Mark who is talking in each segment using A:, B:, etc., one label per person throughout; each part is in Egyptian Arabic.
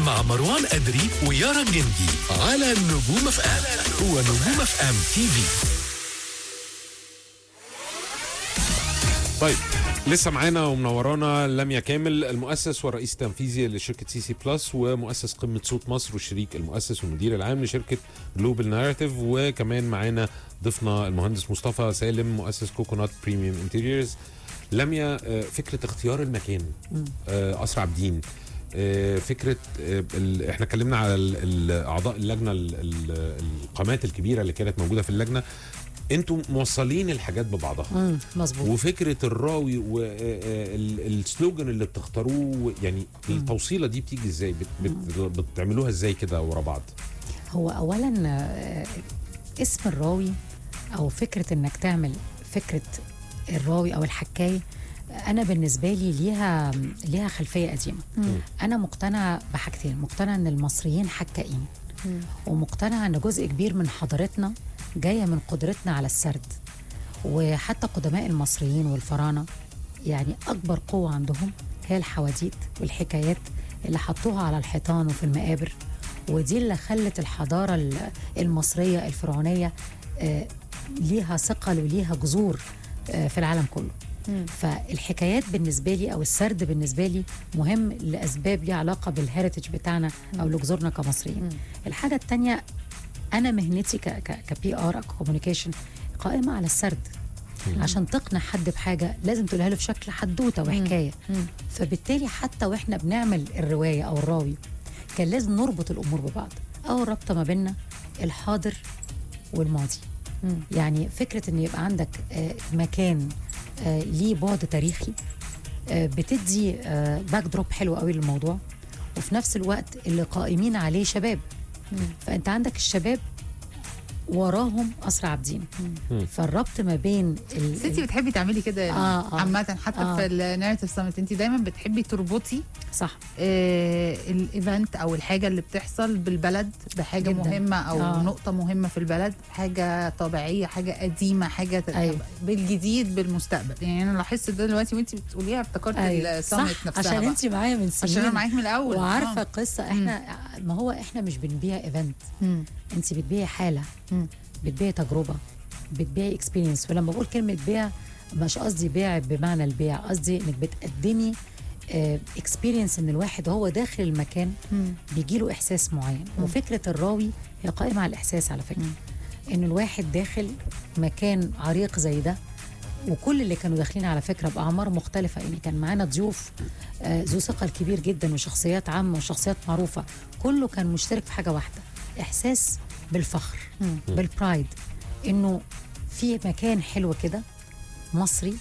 A: مع مروان أدري ويارا الجندي على نجوم اف ام ونجوم اف ام تي في
B: طيب لسه معانا ومنورانا لميا كامل المؤسس والرئيس التنفيذي لشركه سي سي بلس ومؤسس قمه صوت مصر والشريك المؤسس والمدير العام لشركه جلوبال ناريتيف وكمان معانا ضيفنا المهندس مصطفى سالم مؤسس كوكونات بريميوم انتيريورز لميا آه، فكره اختيار المكان آه، اسرع بدين آه، فكره آه، ال- احنا اتكلمنا على ال- ال- اعضاء اللجنه ال- ال- القامات الكبيره اللي كانت موجوده في اللجنه انتوا موصلين الحاجات ببعضها
C: امم مظبوط
B: وفكره الراوي والسلوجن اللي بتختاروه يعني التوصيله دي بتيجي ازاي بت بت بتعملوها ازاي كده ورا بعض
C: هو اولا آه، اسم الراوي او فكره انك تعمل فكره الراوي او الحكاي انا بالنسبه لي ليها ليها خلفيه قديمه انا مقتنعه بحاجتين مقتنعه ان المصريين حكائين ومقتنعه ان جزء كبير من حضارتنا جايه من قدرتنا على السرد وحتى قدماء المصريين والفراعنه يعني اكبر قوه عندهم هي الحواديت والحكايات اللي حطوها على الحيطان وفي المقابر ودي اللي خلت الحضاره ال- المصريه الفرعونيه آه، ليها ثقل وليها جذور آه، في العالم كله فالحكايات بالنسبه لي او السرد بالنسبه لي مهم لاسباب ليها علاقه بالهيريتج بتاعنا او لجذورنا كمصريين الحاجه الثانيه انا مهنتي كبي ار كوميونيكيشن قائمه على السرد عشان تقنع حد بحاجه لازم تقولها له في شكل حدوته وحكايه فبالتالي حتى واحنا بنعمل الروايه او الراوي كان لازم نربط الامور ببعض او الرابطه ما بيننا الحاضر والماضي يعني فكره ان يبقى عندك آه، مكان آه، ليه بعد تاريخي آه، بتدي باك دروب حلو قوي للموضوع وفي نفس الوقت اللي قائمين عليه شباب فانت عندك الشباب وراهم اسرع عابدين فالربط ما بين ال-
D: بس انت بتحبي تعملي كده
C: آه، آه.
D: عامة حتى
C: آه.
D: في الناريتيف سامت انت دايما بتحبي تربطي
C: صح
D: آه الايفنت او الحاجه اللي بتحصل بالبلد بحاجه
C: جداً.
D: مهمه او
C: آه.
D: آه. نقطه مهمه في البلد حاجه طبيعيه حاجه قديمه حاجه ت-
C: أيوة.
D: بالجديد بالمستقبل يعني انا لاحظت ده دلوقتي وانت بتقوليها افتكرت
C: أيوة.
D: السامت
C: صح
D: نفسها
C: عشان
D: بقى.
C: انت معايا من سنين
D: عشان انا معاك من الاول
C: وعارفه
D: آه.
C: قصه احنا ما هو احنا مش بنبيع ايفنت
D: مم.
C: انت بتبيعي حاله
D: مم.
C: بتبيعي تجربه بتبيعي اكسبيرينس ولما بقول كلمه بيع مش قصدي بيع بمعنى البيع قصدي انك بتقدمي اكسبيرينس ان الواحد هو داخل المكان
D: مم.
C: بيجيله احساس معين وفكره الراوي هي قائمه على الاحساس على فكره ان الواحد داخل مكان عريق زي ده وكل اللي كانوا داخلين على فكره باعمار مختلفه يعني كان معانا ضيوف آه، ذو ثقل كبير جدا وشخصيات عامه وشخصيات معروفه كله كان مشترك في حاجه واحده احساس بالفخر بالبرايد انه في مكان حلو كده مصري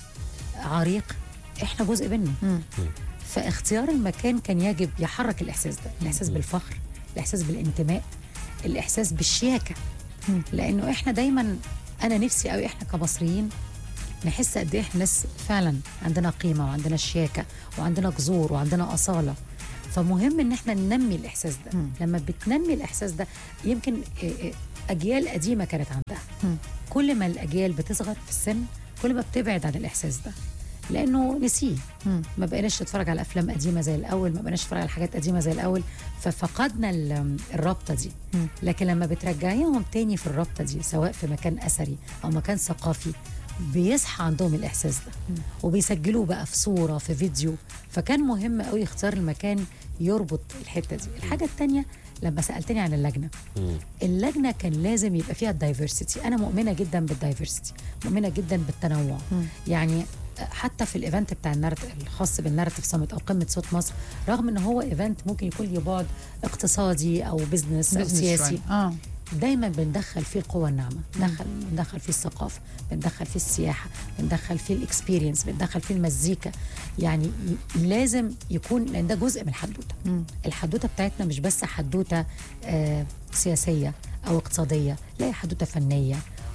C: عريق احنا جزء منه
D: مم.
C: فاختيار المكان كان يجب يحرك الاحساس ده الاحساس بالفخر الاحساس بالانتماء الاحساس بالشياكه لانه احنا دايما انا نفسي قوي احنا كمصريين نحس قد ايه احنا ناس فعلا عندنا قيمه وعندنا شياكه وعندنا جذور وعندنا اصاله فمهم ان احنا ننمي الاحساس ده
D: مم.
C: لما بتنمي الاحساس ده يمكن إيه إيه اجيال قديمه كانت عندها
D: مم.
C: كل ما الاجيال بتصغر في السن كل ما بتبعد عن الاحساس ده لانه نسيه
D: مم.
C: ما بقيناش نتفرج على افلام قديمه زي الاول ما بقيناش نتفرج على حاجات قديمه زي الاول ففقدنا ال- الرابطه دي
D: مم.
C: لكن لما بترجعيهم تاني في الرابطه دي سواء في مكان اثري او مكان ثقافي بيصحى عندهم الاحساس ده وبيسجلوه بقى في صوره في فيديو فكان مهم قوي اختيار المكان يربط الحته دي الحاجه الثانيه لما سالتني عن اللجنه اللجنه كان لازم يبقى فيها الدايفرسيتي انا مؤمنه جدا بالدايفرسيتي مؤمنه جدا بالتنوع يعني حتى في الايفنت بتاع النارت الخاص بالنارتيف سمت او قمه صوت مصر رغم ان هو ايفنت ممكن يكون ليه بعد اقتصادي او بزنس او
D: Business
C: سياسي
D: شوية. اه
C: دايما بندخل فيه القوة الناعمة بندخل بندخل فيه الثقافة بندخل فيه السياحة بندخل فيه الاكسبيرينس بندخل فيه المزيكا يعني ي- لازم يكون لان ده جزء من الحدوتة الحدوتة بتاعتنا مش بس حدوتة آه سياسية او اقتصادية لا هي حدوتة فنية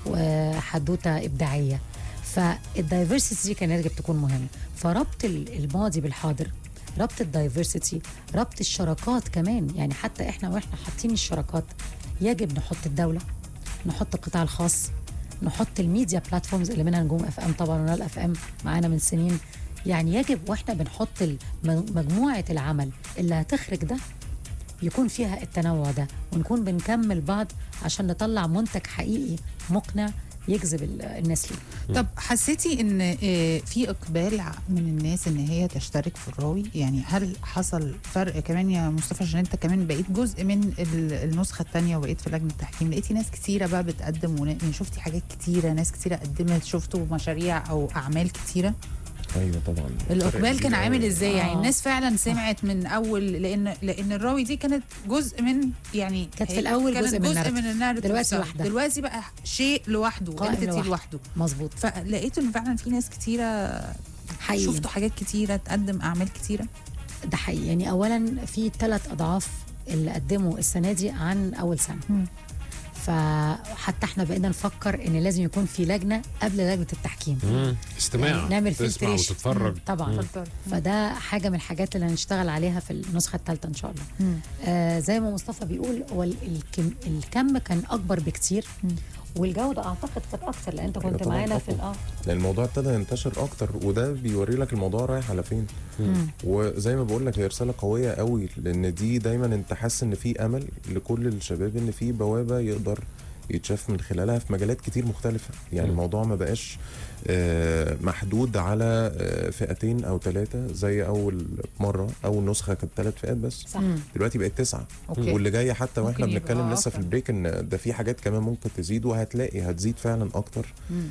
C: وحدوتة إبداعية فالدايفرسيتي دي كان يجب تكون مهمة فربط ال- الماضي بالحاضر ربط الدايفرسيتي ربط الشراكات كمان يعني حتى احنا واحنا حاطين الشراكات يجب نحط الدوله نحط القطاع الخاص نحط الميديا بلاتفورمز اللي منها نجوم اف ام طبعا ونال اف ام معانا من سنين يعني يجب واحنا بنحط الم- مجموعه العمل اللي هتخرج ده يكون فيها التنوع ده ونكون بنكمل بعض عشان نطلع منتج حقيقي مقنع يجذب ال- الناس ليه
D: طب حسيتي ان آه، في اقبال ع- من الناس ان هي تشترك في الراوي يعني هل حصل فرق كمان يا مصطفى عشان انت كمان بقيت جزء من ال- النسخه الثانيه وبقيت في لجنه التحكيم لقيتي ناس كتيره بقى بتقدم ون- يعني شفتي حاجات كتيره ناس كتيره قدمت شفتوا مشاريع او اعمال كتيره
E: ايوه طبعا
D: الاقبال كان
E: فرق
D: عامل
E: كبير
D: ازاي
C: آه.
D: يعني الناس فعلا سمعت من اول لان لان الراوي دي كانت جزء من يعني
C: كانت في
D: هي
C: الأول
D: كانت
C: جزء من
D: جزء
C: الناراتيف.
D: من الناراتيف
C: دلوقتي
D: نفسها.
C: لوحدها.
D: دلوقتي بقى شيء لوحده
C: قائم
D: انتيتي
C: لوحده.
D: لوحده
C: مظبوط
D: فلقيت ان فعلا في ناس كتيره
C: حقيقي
D: شفتوا حاجات كتيره تقدم اعمال كتيره
C: ده حقيقي يعني اولا في ثلاث اضعاف اللي قدموا السنه دي عن اول سنه
D: مم.
C: فحتى احنا بقينا نفكر ان لازم يكون في لجنه قبل لجنه التحكيم
B: مم. استماع
C: يعني نعمل
B: تسمع
C: filtration.
B: وتتفرج
C: طبعا
D: اتفضل
C: فده حاجه من الحاجات اللي هنشتغل عليها في النسخه الثالثه ان شاء الله
D: مم.
C: آه زي ما مصطفى بيقول هو ال- الكم, الكم كان اكبر بكتير
D: مم.
C: والجوده اعتقد كانت اكتر لان انت
E: أيوة
C: كنت
E: طبعاً
C: معانا في
E: أقوى.
C: ال- اه
E: لان الموضوع ابتدى ينتشر اكتر وده بيوري لك الموضوع رايح على فين
D: مم.
E: وزي ما بقول لك هي رساله قويه قوي لان دي دايما انت حاسس ان في امل لكل الشباب ان في بوابه يقدر يتشاف من خلالها في مجالات كتير مختلفه يعني
B: مم.
E: الموضوع ما بقاش آه، محدود على آه، فئتين او ثلاثه زي اول مره اول نسخه كانت ثلاث فئات بس
C: صح
D: مم.
E: دلوقتي بقت تسعه
D: اوكي
E: واللي جاي حتى واحنا
D: ممكن
E: بنتكلم
D: يبقى
E: لسه في
D: أكتر.
E: البريك ان ده في حاجات كمان ممكن تزيد وهتلاقي هتزيد فعلا اكتر
D: مم.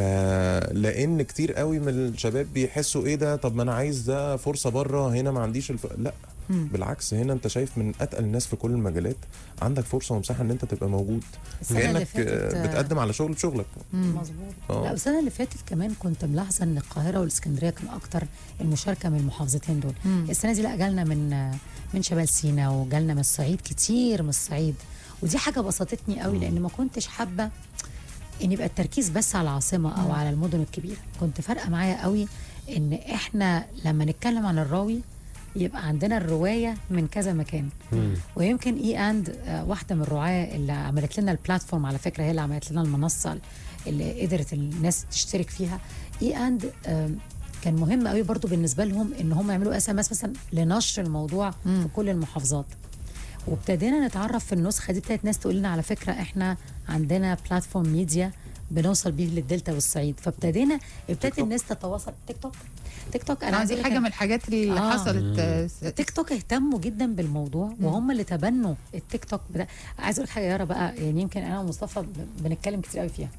E: فلان كتير قوي من الشباب بيحسوا ايه ده طب ما انا عايز ده فرصه بره هنا ما عنديش الف... لا
D: مم.
E: بالعكس هنا انت شايف من اتقل الناس في كل المجالات عندك فرصه ومساحه ان انت تبقى موجود
C: السنه اللي
E: كانك
C: فاتت
E: آه،
C: آه،
E: بتقدم على شغل بشغلك
D: مم.
C: مظبوط
E: آه.
C: لا السنه اللي فاتت كمان كنت ملاحظه ان القاهره والاسكندريه كان اكتر المشاركه من المحافظتين دول
D: مم.
C: السنه دي لا جالنا من من شمال سيناء وجالنا من الصعيد كتير من الصعيد ودي حاجه بسطتني قوي لان ما كنتش حابه ان يبقى التركيز بس على العاصمه او
D: مم.
C: على المدن الكبيره كنت فارقه معايا قوي ان احنا لما نتكلم عن الراوي يبقى عندنا الروايه من كذا مكان
B: مم.
C: ويمكن اي اند آه، واحده من الرعاه اللي عملت لنا البلاتفورم على فكره هي اللي عملت لنا المنصه اللي قدرت الناس تشترك فيها اي اند آم، كان مهم قوي برضو بالنسبه لهم ان هم يعملوا اس ام اس مثلا لنشر الموضوع
D: مم.
C: في كل المحافظات وابتدينا نتعرف في النسخه دي ابتدت ناس تقول لنا على فكره احنا عندنا بلاتفورم ميديا بنوصل بيه للدلتا والصعيد فابتدينا ابتدت
E: توك.
C: الناس تتواصل تيك توك تيك توك
D: انا
C: عايزة
D: دي
C: أقول لك
D: حاجه
C: أنا-
D: من الحاجات اللي
C: آه.
D: حصلت آه، س-
C: تيك توك اهتموا جدا بالموضوع وهم اللي تبنوا التيك توك بدا عايز اقول لك حاجه يا يارا بقى يعني يمكن انا ومصطفى ب- بنتكلم كتير قوي فيها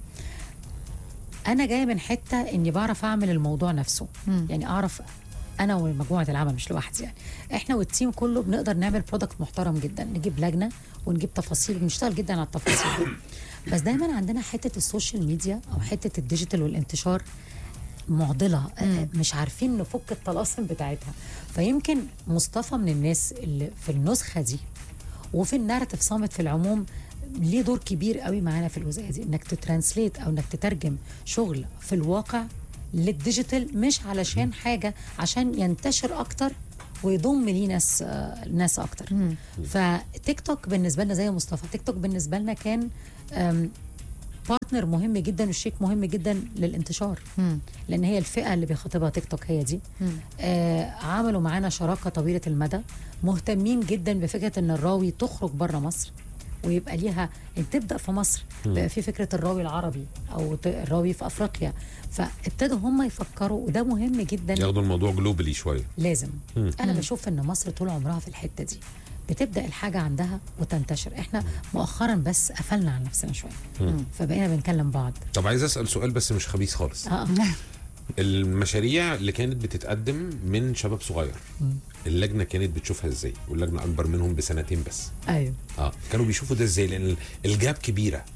C: انا جايه من حته اني بعرف اعمل الموضوع نفسه
D: مم.
C: يعني اعرف انا ومجموعه العمل مش لوحدي يعني احنا والتيم كله بنقدر نعمل برودكت محترم جدا نجيب لجنه ونجيب تفاصيل ونشتغل جدا على التفاصيل بس دايما عندنا حته السوشيال ميديا او حته الديجيتال والانتشار معضله آه، مش عارفين نفك الطلاسم بتاعتها فيمكن مصطفى من الناس اللي في النسخه دي وفي الناراتيف صامت في العموم ليه دور كبير قوي معانا في الجزئيه دي انك تترانسليت او انك تترجم شغل في الواقع للديجيتال مش علشان حاجه عشان ينتشر اكتر ويضم ليه ناس آه، ناس اكتر
D: مم.
C: فتيك توك بالنسبه لنا زي مصطفى تيك توك بالنسبه لنا كان آم، بارتنر مهم جدا وشريك مهم جدا للانتشار
D: مم.
C: لان هي الفئه اللي بيخاطبها تيك توك هي دي
D: مم.
C: آه عملوا معانا شراكه طويله المدى مهتمين جدا بفكره ان الراوي تخرج بره مصر ويبقى ليها ان تبدا في مصر بقى في فكره الراوي العربي او ت- الراوي في افريقيا فابتدوا هم يفكروا وده مهم جدا
B: ياخدوا الموضوع جلوبالي شويه
C: لازم
B: مم.
C: انا بشوف ان مصر طول عمرها في الحته دي بتبدا الحاجه عندها وتنتشر احنا مؤخرا بس قفلنا على نفسنا شويه
B: مم.
C: فبقينا بنكلم بعض
B: طب عايز اسال سؤال بس مش خبيث خالص
C: اه
B: المشاريع اللي كانت بتتقدم من شباب صغير اللجنه كانت بتشوفها ازاي واللجنه اكبر منهم بسنتين بس
C: ايوه
B: اه كانوا بيشوفوا ده ازاي لان الجاب كبيره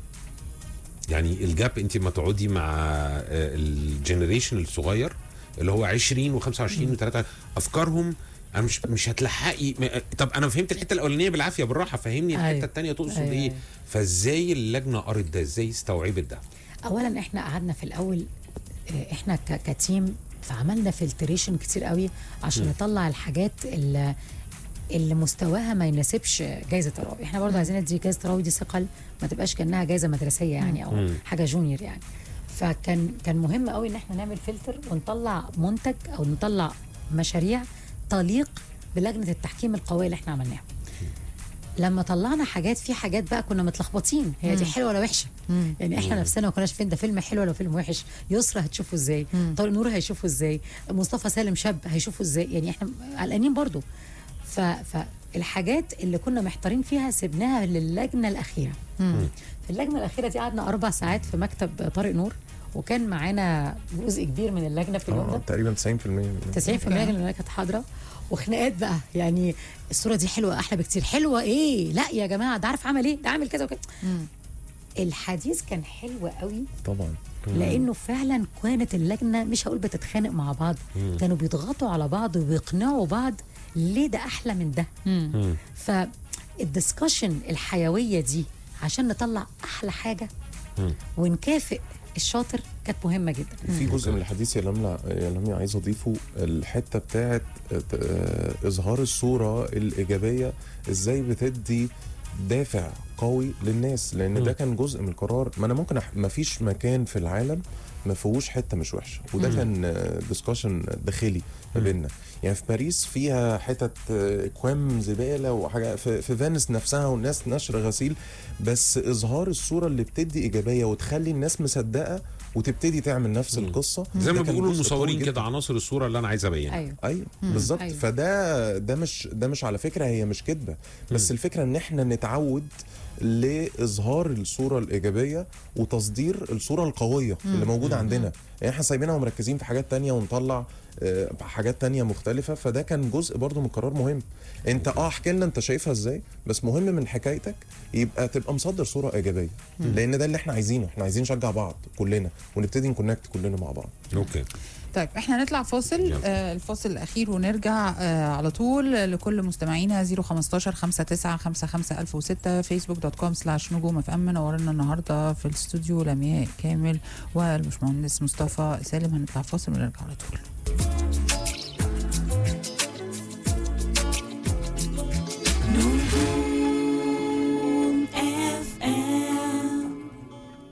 B: يعني الجاب انت ما تقعدي مع آه، الجنريشن الصغير اللي هو 20 و25 و3 افكارهم انا مش مش هتلحقي م- طب انا فهمت الحته الاولانيه بالعافيه بالراحه فهمني الحته
C: أيوة.
B: الثانيه تقصد
C: أيوة.
B: ايه فازاي اللجنه قرت ده ازاي استوعبت ده
C: اولا احنا قعدنا في الاول آه، احنا ك- كتيم فعملنا فلتريشن كتير قوي عشان نطلع الحاجات اللي اللي مستواها ما يناسبش جائزه الراوي احنا برضو عايزين ندي جائزه الراوي دي ثقل ما تبقاش كانها جائزه مدرسيه يعني او
B: مم.
C: حاجه جونيور يعني فكان كان مهم قوي ان احنا نعمل فلتر ونطلع منتج او نطلع مشاريع تليق بلجنه التحكيم القويه اللي احنا عملناها لما طلعنا حاجات في حاجات بقى كنا متلخبطين هي دي حلوه ولا وحشه
D: مم.
C: يعني احنا نفسنا ما كناش فين ده فيلم حلو ولا فيلم وحش يسرا هتشوفه ازاي طارق نور هيشوفه ازاي مصطفى سالم شاب هيشوفه ازاي يعني احنا قلقانين برضو ف فالحاجات اللي كنا محتارين فيها سبناها للجنه الاخيره في اللجنه الاخيره دي قعدنا اربع ساعات في مكتب طارق نور وكان معانا جزء كبير من اللجنه في اليوم
E: اه
C: ده
E: تقريبا 90% من
C: 90% من اللجنه كانت حاضره وخناقات بقى يعني الصوره دي حلوه احلى بكتير حلوه ايه لا يا جماعه ده عارف عمل ايه ده عامل كذا وكذا الحديث كان حلو قوي
E: طبعا
C: لانه فعلا كانت اللجنه مش هقول بتتخانق مع بعض كانوا بيضغطوا على بعض وبيقنعوا بعض ليه ده احلى من ده
B: مم.
C: فالدسكشن الحيويه دي عشان نطلع احلى حاجه
B: مم.
C: ونكافئ الشاطر كانت مهمه جدا
E: في جزء من الحديث يا لملى يا لميا عايز اضيفه الحته بتاعت آه، اظهار الصوره الايجابيه ازاي بتدي دافع قوي للناس لان ده كان جزء من القرار ما انا ممكن أح... ما فيش مكان في العالم ما فيهوش حته مش وحشه وده كان ديسكشن داخلي ما بيننا يعني في باريس فيها حتت آه، اكوام زباله وحاجه في, في فينيس نفسها والناس نشر غسيل بس اظهار الصوره اللي بتدي ايجابيه وتخلي الناس مصدقه وتبتدي تعمل نفس القصه
B: زي ما
E: ده كان
B: بيقولوا
E: جزء قوي
B: المصورين
E: جداً.
B: كده عناصر الصوره اللي انا عايز ابينها
C: ايوه
E: ايوه بالظبط
C: أيوة.
E: فده ده مش ده مش على فكره هي مش كدبه بس الفكره ان احنا نتعود لاظهار الصوره الايجابيه وتصدير الصوره القويه اللي موجوده عندنا يعني احنا سايبينها ومركزين في حاجات تانية ونطلع آه، حاجات تانية مختلفة فده كان جزء برضو من قرار مهم انت اه احكي لنا انت شايفها ازاي بس مهم من حكايتك يبقى تبقى مصدر صورة ايجابية لان ده اللي احنا عايزينه احنا عايزين نشجع بعض كلنا ونبتدي نكونكت كلنا مع بعض
B: اوكي
D: طيب احنا نطلع فاصل
B: يلا.
D: آه الفاصل الاخير ونرجع آه على طول لكل مستمعينا 015 59 55 1006 فيسبوك دوت كوم سلاش نجوم اف ام منورنا النهارده في الاستوديو لمياء كامل والبشمهندس مصطفى سالم هنطلع فاصل ونرجع على طول